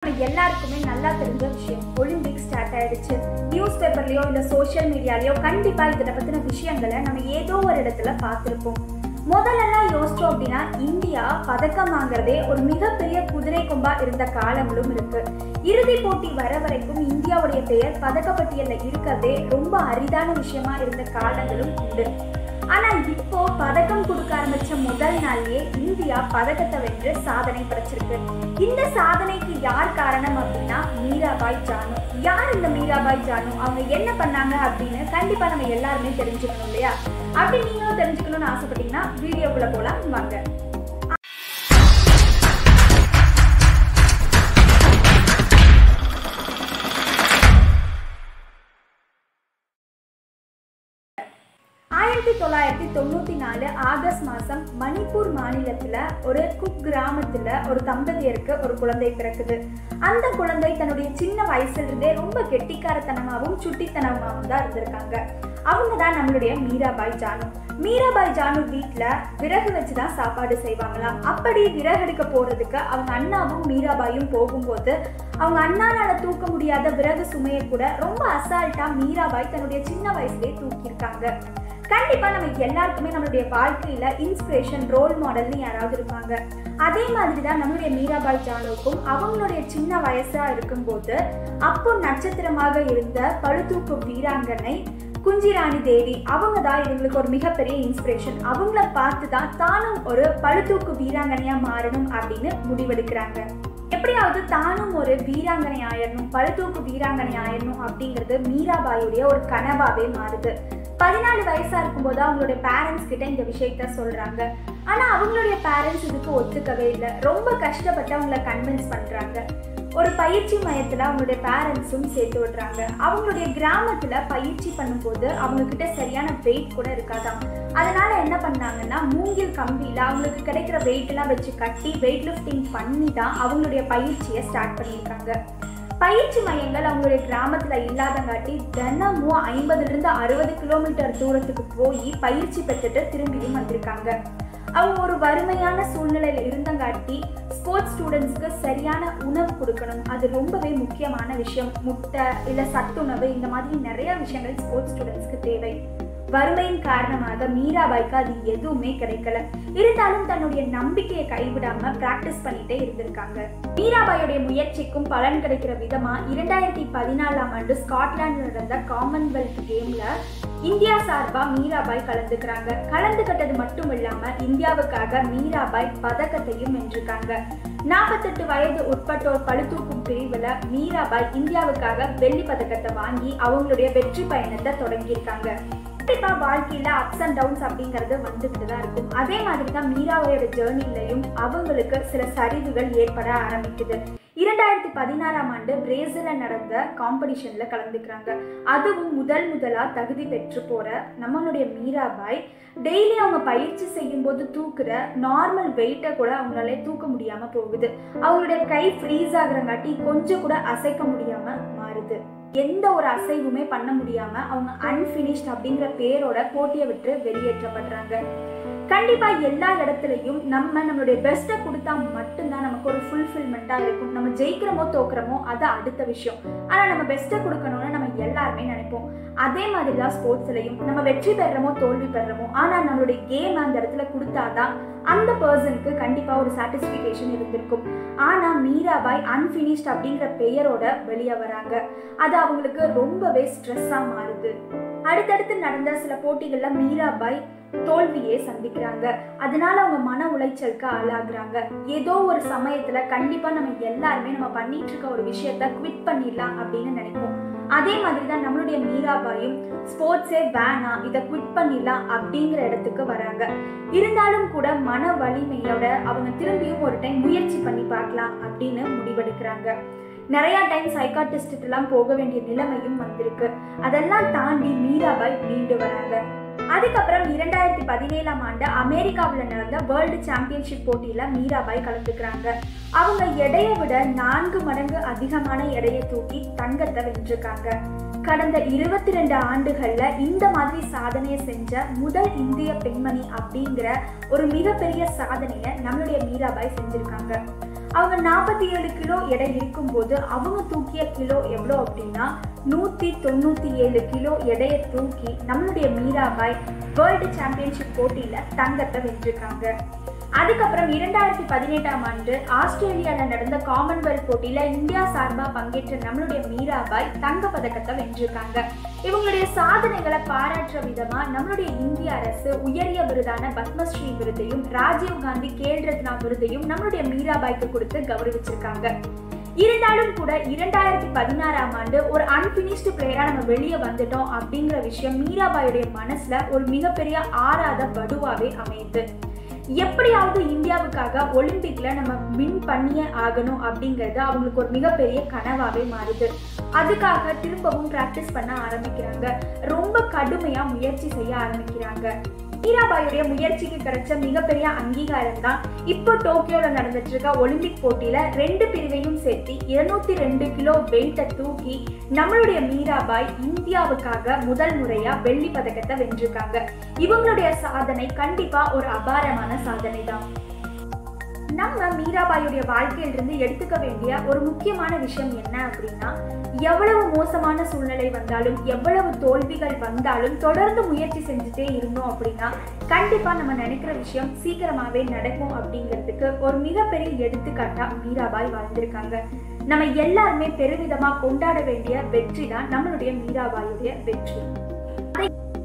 நம்ம எல்லாருக்குமே நல்லா தெரிஞ்ச விஷயம் ஒலிம்பிக் ஸ்டார்ட் ஆயிடுச்சு நியூஸ் பேப்பர்லயோ இல்ல சோஷியல் மீடியாலயோ கண்டிப்பா இதை பத்தின விஷயங்களை நம்ம ஏதோ ஒரு இடத்துல பார்த்திருப்போம் முதல்லலாம் யோசிச்சோம் அப்படின்னா இந்தியா பதக்கம் வாங்குறதே ஒரு மிகப்பெரிய குதிரை கொம்பா இருந்த காலங்களும் இருக்கு இறுதி போட்டி வர வரைக்கும் இந்தியாவுடைய பெயர் பதக்கப்பட்டியல்ல இருக்கிறதே ரொம்ப அரிதான விஷயமா இருந்த காலங்களும் உண்டு ஆனா இப்போ பதக்கம் கொடுக்க ஆரம்பிச்ச முதல் நாள்லயே இந்தியா பதக்கத்தை வென்று சாதனை படைச்சிருக்கு இந்த சாதனைக்கு யார் காரணம் அப்படின்னா மீராபாய் ஜானு யார் இந்த மீராபாய் ஜானு அவங்க என்ன பண்ணாங்க அப்படின்னு கண்டிப்பா நம்ம எல்லாருமே தெரிஞ்சுக்கணும் இல்லையா அப்படி நீங்களும் தெரிஞ்சுக்கணும்னு ஆசைப்பட்டீங்கன்னா வீடியோக்குள்ள போலாம் வாங்க ஆயிரத்தி தொள்ளாயிரத்தி தொண்ணூத்தி நாலு ஆகஸ்ட் மாசம் மணிப்பூர் மாநிலத்துல ஒரு குக் கிராமத்துல ஒரு தம்பதியருக்கு ஒரு குழந்தை பிறக்குது அந்த குழந்தை தன்னுடைய சின்ன வயசுல இருந்தே ரொம்ப கெட்டிக்காரத்தனமாவும் சுட்டித்தனமாவும் தான் இருந்திருக்காங்க அவங்க தான் நம்மளுடைய மீராபாய் ஜானு மீராபாய் ஜானு வீட்ல விறகு வச்சு தான் சாப்பாடு செய்வாங்களாம் அப்படி விறகு எடுக்க போறதுக்கு அவங்க அண்ணாவும் மீராபாயும் போகும்போது அவங்க அண்ணானால தூக்க முடியாத விறகு சுமையை கூட ரொம்ப அசால்ட்டா மீராபாய் தன்னுடைய சின்ன வயசுலயே தூக்கியிருக்காங்க கண்டிப்பா நமக்கு எல்லாருக்குமே நம்மளுடைய வாழ்க்கையில இன்ஸ்பிரேஷன் ரோல் மாடல்னு யாராவது இருப்பாங்க அதே மாதிரி தான் நம்மளுடைய மீராபாய் ஜானுக்கும் அவங்களுடைய சின்ன வயசா இருக்கும்போது அப்போ நட்சத்திரமாக இருந்த பழுதூக்கு வீராங்கனை குஞ்சிராணி தேவி அவங்க தான் இவங்களுக்கு ஒரு மிகப்பெரிய இன்ஸ்பிரேஷன் அவங்கள பார்த்து தான் தானும் ஒரு பழுதூக்கு வீராங்கனையா மாறணும் அப்படின்னு முடிவெடுக்கிறாங்க எப்படியாவது தானும் ஒரு வீராங்கனை ஆயிடணும் பழுதூக்கு வீராங்கனை ஆயிடணும் அப்படிங்கிறது மீராபாயுடைய ஒரு கனவாவே மாறுது பதினாலு வயசா இருக்கும்போது அவங்களுடைய பேரண்ட்ஸ் கிட்ட இந்த விஷயத்த சொல்றாங்க ஆனா அவங்களுடைய பேரண்ட்ஸ் இதுக்கு ஒத்துக்கவே இல்லை ரொம்ப கஷ்டப்பட்டு அவங்கள கன்வின்ஸ் பண்றாங்க ஒரு பயிற்சி மையத்துல அவங்களுடைய பேரண்ட்ஸும் சேர்த்து விடுறாங்க அவங்களுடைய கிராமத்துல பயிற்சி பண்ணும்போது அவங்க கிட்ட சரியான வெயிட் கூட இருக்காதாம் அதனால என்ன பண்ணாங்கன்னா மூங்கில் கம்பியில அவங்களுக்கு கிடைக்கிற வெயிட் எல்லாம் வச்சு கட்டி வெயிட் லிஃப்டிங் பண்ணி தான் அவங்களுடைய பயிற்சியை ஸ்டார்ட் பண்ணியிருக்காங்க பயிற்சி மையங்கள் அவங்களுடைய கிராமத்துல இல்லாதங்காட்டி தினமும் ஐம்பதுல இருந்து அறுபது கிலோமீட்டர் தூரத்துக்கு போய் பயிற்சி பெற்றுட்டு திரும்பியும் வந்திருக்காங்க அவங்க ஒரு வறுமையான சூழ்நிலையில இருந்தங்காட்டி ஸ்போர்ட்ஸ் ஸ்டூடெண்ட்ஸ்க்கு சரியான உணவு கொடுக்கணும் அது ரொம்பவே முக்கியமான விஷயம் முட்டை இல்லை சத்துணவு இந்த மாதிரி நிறைய விஷயங்கள் ஸ்போர்ட்ஸ் ஸ்டூடெண்ட்ஸ்க்கு தேவை வறுமையின் காரணமாக மீராபாய்க்கு அது எதுவுமே கிடைக்கல இருந்தாலும் தன்னுடைய நம்பிக்கையை கைவிடாம பிராக்டிஸ் பண்ணிட்டே இருந்திருக்காங்க மீராபாயுடைய முயற்சிக்கும் பலன் கிடைக்கிற விதமா இரண்டாயிரத்தி பதினாலாம் ஆண்டு ஸ்காட்லாண்டில் நடந்த காமன்வெல்த் கேம்ல இந்தியா சார்பா மீராபாய் கலந்துக்கிறாங்க கலந்துகிட்டது மட்டும் இல்லாம இந்தியாவுக்காக மீராபாய் பதக்கத்தையும் வென்றிருக்காங்க நாற்பத்தெட்டு வயது உட்பட்டோர் பழுதூக்கும் பிரிவுல மீராபாய் இந்தியாவுக்காக வெள்ளி பதக்கத்தை வாங்கி அவங்களுடைய வெற்றி பயணத்தை தொடங்கியிருக்காங்க கண்டிப்பா வாழ்க்கையில அப்ஸ் அண்ட் டவுன்ஸ் அப்படிங்கிறது வந்துகிட்டு தான் இருக்கும் அதே மாதிரி தான் மீராவோட ஜேர்னிலையும் அவங்களுக்கு சில சரிவுகள் ஏற்பட ஆரம்பிக்குது இரண்டாயிரத்தி பதினாறாம் ஆண்டு பிரேசில நடந்த காம்படிஷன்ல கலந்துக்கிறாங்க அதுவும் முதல் முதலா தகுதி பெற்று போற நம்மளுடைய மீராபாய் டெய்லி அவங்க பயிற்சி செய்யும் போது தூக்குற நார்மல் வெயிட்டை கூட அவங்களால தூக்க முடியாம போகுது அவங்களுடைய கை ஃப்ரீஸ் ஆகுறங்காட்டி கொஞ்சம் கூட அசைக்க முடியாம மாறுது எந்த ஒரு அசைவுமே பண்ண முடியாம அவங்க அன்பினிஷ்ட் அப்படிங்கிற பேரோட போட்டியை விட்டு வெளியேற்றப்படுறாங்க கண்டிப்பா எல்லா இடத்துலையும் நம்ம நம்மளுடைய பெஸ்ட்டை கொடுத்தா மட்டும்தான் நமக்கு ஒரு ஃபுல்ஃபில்மெண்ட்டா இருக்கும் நம்ம ஜெயிக்கிறோமோ தோக்குறோமோ அது அடுத்த விஷயம் ஆனா நம்ம பெஸ்ட்டை கொடுக்கணும்னு நம்ம எல்லாருமே நினைப்போம் அதே மாதிரி தான் ஸ்போர்ட்ஸ்லையும் நம்ம வெற்றி பெறுறோமோ தோல்வி பெறுறோமோ ஆனா நம்மளுடைய கேம் அந்த இடத்துல கொடுத்தாதான் அந்த பர்சனுக்கு கண்டிப்பா ஒரு சாட்டிஸ்பிகேஷன் இருந்திருக்கும் ஆனா மீராபாய் அன்பினிஷ்ட் அப்படிங்கிற பெயரோட வெளியே வராங்க அது அவங்களுக்கு ரொம்பவே ஸ்ட்ரெஸ்ஸா மாறுது அடுத்தடுத்து நடந்த சில போட்டிகள்ல மீராபாய் தோல்வியே சந்திக்கிறாங்க அதனால அவங்க மன உளைச்சலுக்கு ஆளாகுறாங்க ஏதோ ஒரு சமயத்துல கண்டிப்பா நம்ம எல்லாருமே நம்ம பண்ணிட்டு இருக்க ஒரு விஷயத்த குவிட் பண்ணிடலாம் அப்படின்னு நினைப்போம் அதே மாதிரி தான் நம்மளுடைய மீராபாயும் ஸ்போர்ட்ஸே வேணாம் இதை குவிட் பண்ணிடலாம் அப்படிங்கிற இடத்துக்கு வராங்க இருந்தாலும் கூட மன வலிமையோட அவங்க திரும்பியும் ஒரு டைம் முயற்சி பண்ணி பார்க்கலாம் அப்படின்னு முடிவெடுக்கிறாங்க நிறைய டைம் சைக்காட்டிஸ்ட் எல்லாம் போக வேண்டிய நிலைமையும் வந்திருக்கு அதெல்லாம் தாண்டி மீராபாய் மீண்டு வராங்க அதுக்கப்புறம் இரண்டாயிரத்தி பதினேழாம் ஆண்டு அமெரிக்காவில் நடந்த வேர்ல்டு சாம்பியன்ஷிப் போட்டியில மீராபாய் கலந்துக்கிறாங்க அவங்க எடையை விட நான்கு மடங்கு அதிகமான எடையை தூக்கி தங்கத்தை வென்றிருக்காங்க கடந்த இருபத்தி ரெண்டு ஆண்டுகள்ல இந்த மாதிரி சாதனையை செஞ்ச முதல் இந்திய பெண்மணி அப்படிங்கிற ஒரு மிகப்பெரிய சாதனையை நம்மளுடைய மீராபாய் செஞ்சிருக்காங்க அவங்க நாற்பத்தி ஏழு கிலோ எடை இருக்கும்போது அவங்க தூக்கிய கிலோ எவ்வளோ அப்படின்னா நூற்றி தொண்ணூற்றி ஏழு கிலோ எடையை தூக்கி நம்மளுடைய மீராபாய் வேர்ல்டு சாம்பியன்ஷிப் போட்டியில் தங்கத்தை வென்றிருக்காங்க அதுக்கப்புறம் இரண்டாயிரத்தி பதினெட்டாம் ஆண்டு ஆஸ்திரேலியாவில் நடந்த காமன்வெல்த் போட்டியில இந்தியா சார்பா பங்கேற்ற நம்மளுடைய மீராபாய் தங்க பதக்கத்தை வென்றிருக்காங்க இவங்களுடைய சாதனைகளை பாராட்டுற விதமா நம்மளுடைய இந்திய அரசு உயரிய விருதான பத்மஸ்ரீ விருதையும் ராஜீவ் காந்தி கேல் ரத்னா விருதையும் நம்மளுடைய மீராபாய்க்கு கொடுத்து கௌரவிச்சிருக்காங்க இருந்தாலும் கூட இரண்டாயிரத்தி பதினாறாம் ஆண்டு ஒரு அன்பினிஷ்டு பிளேயரா நம்ம வெளியே வந்துட்டோம் அப்படிங்கிற விஷயம் மீராபாயுடைய மனசுல ஒரு மிகப்பெரிய ஆறாத வடுவாவே அமையுது எப்படியாவது இந்தியாவுக்காக ஒலிம்பிக்ல நம்ம வின் பண்ணியே ஆகணும் அப்படிங்கிறது அவங்களுக்கு ஒரு மிகப்பெரிய கனவாவே மாறுது அதுக்காக திரும்பவும் பிராக்டிஸ் பண்ண ஆரம்பிக்கிறாங்க ரொம்ப கடுமையா முயற்சி செய்ய ஆரம்பிக்கிறாங்க மீராபாயுடைய முயற்சிக்கு கிடைச்ச மிகப்பெரிய அங்கீகாரம் தான் இப்போ டோக்கியோல நடந்துட்டு இருக்க ஒலிம்பிக் போட்டியில ரெண்டு பிரிவையும் சேர்த்து இருநூத்தி ரெண்டு கிலோ வெயிட்டை தூக்கி நம்மளுடைய மீராபாய் இந்தியாவுக்காக முதல் முறையா வெள்ளி பதக்கத்தை வென்றிருக்காங்க இவங்களுடைய சாதனை கண்டிப்பா ஒரு அபாரமான சாதனை தான் நம்ம மீராபாயுடைய வாழ்க்கையிலிருந்து எடுத்துக்க வேண்டிய ஒரு முக்கியமான விஷயம் என்ன அப்படின்னா எவ்வளவு மோசமான சூழ்நிலை வந்தாலும் எவ்வளவு தோல்விகள் வந்தாலும் தொடர்ந்து முயற்சி செஞ்சுட்டே இருந்தோம் அப்படின்னா கண்டிப்பா நம்ம நினைக்கிற விஷயம் சீக்கிரமாவே நடக்கும் அப்படிங்கிறதுக்கு ஒரு மிகப்பெரிய எடுத்துக்காட்டா மீராபாய் வாழ்ந்திருக்காங்க நம்ம எல்லாருமே பெருவிதமா கொண்டாட வேண்டிய வெற்றி தான் நம்மளுடைய மீராபாயுடைய வெற்றி அதை